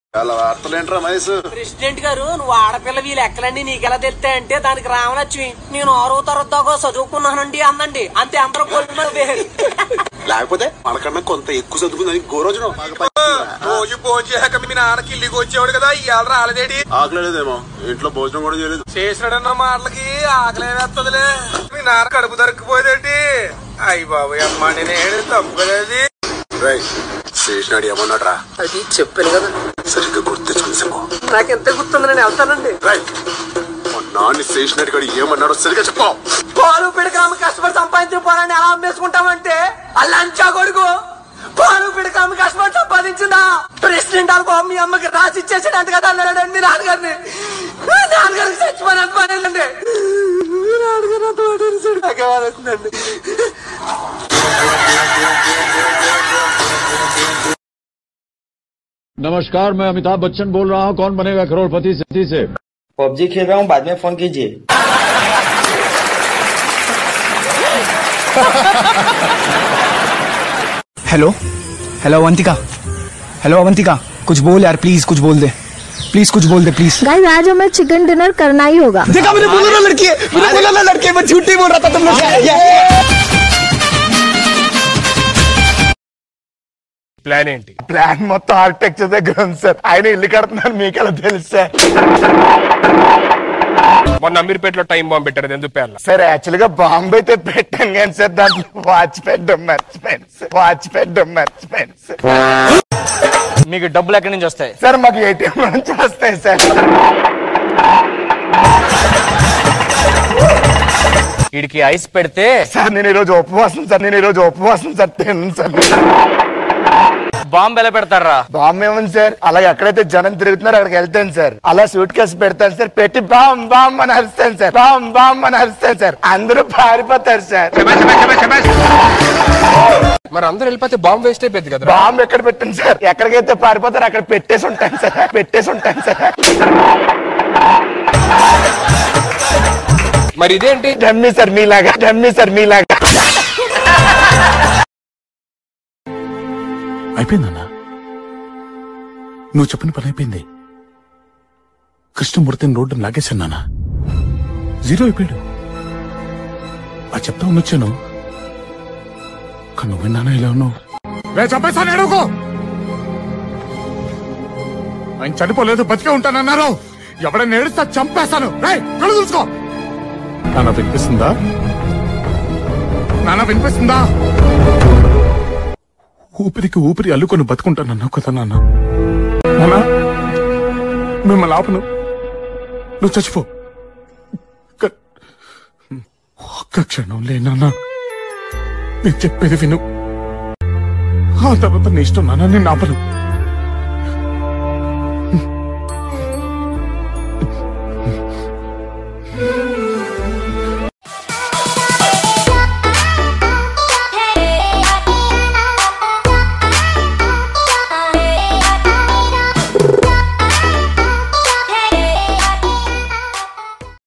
అలా వార్తలేంట్రా మహేష్ ప్రెసిడెంట్ గారు నువ్వు ఆడపిల్ల వీళ్ళ ఎక్కలండి నీకెలా తెలుస్తాయి అంటే దానికి రామలక్ష్మి నేను ఆరో తరగతి దాకా చదువుకున్నానండి అందండి అంతే అందరూ కొడుకున్నారు లేకపోతే మనకన్నా కొంత ఎక్కువ చదువుకుందని గోరోజును రోజు భోజనం చేయక మీ నాన్నకి ఇల్లుకి వచ్చేవాడు కదా ఇవాళ రాలేదేటి ఆకలేదేమో ఇంట్లో భోజనం కూడా చేయలేదు చేసినాడన్న మాటలకి ఆకలే వేస్తదిలే మీ నాన్న కడుపు దొరికిపోయేదేంటి అయ్యి బాబు అమ్మ నేను తప్పు కదేది రేయ్ శేషనాడు ఏమన్నాడ్రా అది చెప్పాను కదా సరిగ్గా గుర్తు తెచ్చుకుని చెప్పు నాకు ఎంత గుర్తుంది నేను వెళ్తానండి రేయ్ మా నాన్న శేషనాడు గడు ఏమన్నాడో సరిగ్గా చెప్పు పాలు పిడకామ కష్టపడి సంపాదించిన పొలాన్ని ఎలా అమ్మేసుకుంటామంటే ఆ లంచా కొడుకు పాలు పిడకామ కష్టపడి సంపాదించిందా ప్రెసిడెంట్ అనుకో మీ అమ్మకి రాసి ఇచ్చేసాడు అంత కదా అన్నాడు మీ నాన్నగారిని మీ నాన్నగారికి చచ్చిపోయిన అంత పనేదండి నాన్నగారు అంత పడేసాడు నాకే వాళ్ళేసిందండి नमस्कार मैं अमिताभ बच्चन बोल रहा हूँ कौन बनेगा करोड़पति से से पबजी खेल रहा हूँ बाद में फोन कीजिए hello hello Avantika hello Avantika कुछ बोल यार प्लीज कुछ बोल दे प्लीज कुछ बोल दे प्लीज गाइस आज हमें चिकन डिनर करना ही होगा देखा मैंने बोला ना लड़की है मैंने बोला ना लड़की है मैं झूठ नहीं बोल रहा था तुम लोग ప్లాన్ ఏంటి ప్లాన్ మొత్తం ఆర్కిటెక్చర్ దగ్గర ఉంది సార్ ఆయన ఇల్లు కడుతున్నారు మీకెలా తెలుసు సార్ మొన్న అమీర్పేటలో టైం బాంబు పెట్టారు అది ఎందుకు పేర్ల సార్ యాక్చువల్ గా బాంబు అయితే పెట్టాను కానీ సార్ దాంట్లో వాచ్ పెట్టడం మర్చిపోయాను సార్ వాచ్ పెట్టడం మర్చిపోయాను సార్ మీకు డబ్బులు ఎక్కడి నుంచి వస్తాయి సార్ మాకు ఏటీఎం నుంచి వస్తాయి సార్ వీడికి ఐస్ పెడితే సార్ నేను ఈరోజు ఉపవాసం సార్ నేను ఈరోజు ఉపవాసం సార్ తిన్నాను సార్ బాంబు ఎలా పెడతారా బాంబు ఏముంది సార్ అలాగే ఎక్కడైతే జనం తిరుగుతున్నారో అక్కడికి వెళ్తాను సార్ అలా సూట్ కేసు పెడతాను సార్ పెట్టి బామ్ బామ్ అని అరుస్తాను సార్ బామ్ బామ్ అని అరుస్తాను సార్ అందరూ పారిపోతారు సార్ మరి అందరూ వెళ్ళిపోతే బాంబు వేస్ట్ అయిపోయింది కదా బాంబు ఎక్కడ పెట్టాను సార్ ఎక్కడికైతే పారిపోతారో అక్కడ పెట్టేసి ఉంటాను సార్ పెట్టేసి ఉంటాను సార్ మరి ఇదేంటి డమ్మీ సార్ మీలాగా డమ్మీ సార్ మీలాగా అయిపోయిందన్నా నువ్వు చెప్పిన పని అయిపోయింది కృష్ణమూర్తిని రోడ్డు లాగేశాను నాన్న జీరో అయిపోయాడు ఆ చెప్తా వచ్చాను కానీ నువ్వు నాన్న ఇలా ఉన్నావు చంపేస్తాను అడుగు ఆయన చనిపోలేదు బతికే ఉంటానన్నారు ఎవడైనా ఏడుస్తా చంపేస్తాను రేయ్, కళ్ళు చూసుకో నాన్న వినిపిస్తుందా నాన్న వినిపిస్తుందా ఊపిరికి ఊపిరి అల్లుకొని బతుకుంటానన్నావు కదా నాన్న నాన్న మిమ్మల్ని ఆపను నువ్వు చచ్చిపో క- ఒక్క క్షణం లేనన్నా నేను చెప్పేది విను ఆ తర్వాత నీ ఇష్టం నాన్న నేను ఆపను